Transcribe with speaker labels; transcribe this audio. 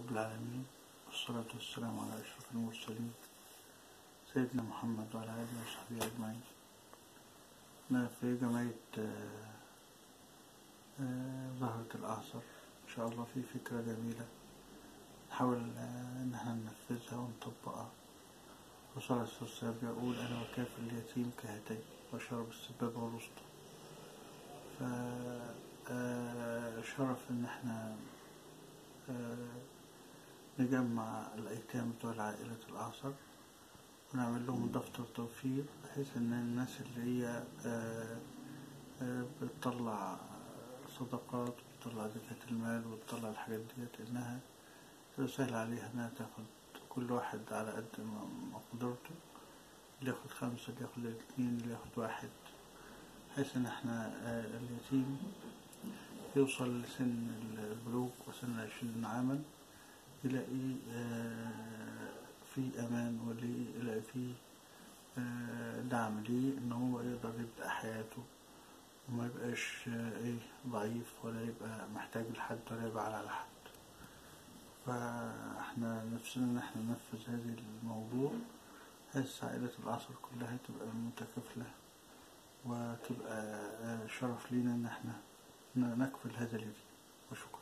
Speaker 1: رب العالمين والصلاة والسلام على أشرف المرسلين سيدنا محمد وعلى آله وصحبه أجمعين أنا في جمعية آه، آه، زهرة الأعصر إن شاء الله في فكرة جميلة نحاول آه، إن احنا ننفذها ونطبقها الرسول عليه الصلاة والسلام يقول أنا وكافر اليتيم كهاتين وشرب السبابة والوسطى ف آه، شرف إن احنا آه، نجمع الأيتام بتوع عائلة الأعصر ونعمل لهم دفتر توفير بحيث إن الناس اللي هي آه، آه، بتطلع صدقات وبتطلع زكاة المال وبتطلع الحاجات ديت إنها تبقى سهل عليها إنها تاخد كل واحد على قد ما- مقدرته اللي ياخد خمسة اللي ياخد اتنين اللي ياخد واحد بحيث إن احنا آه، اليتيم يوصل لسن البلوغ وسن عشرين عاما يلاقي آه، في أمان وليه يلاقي في آه، دعم ليه إن هو يقدر يبدأ حياته وما يبقاش آه، إيه ضعيف ولا يبقى محتاج لحد ولا يبقى على حد فاحنا نفسنا إن احنا ننفذ هذه الموضوع بحيث عائلة العصر كلها تبقى متكافلة وتبقى آه، شرف لينا إن احنا نكفل هذا اليتيم وشكرا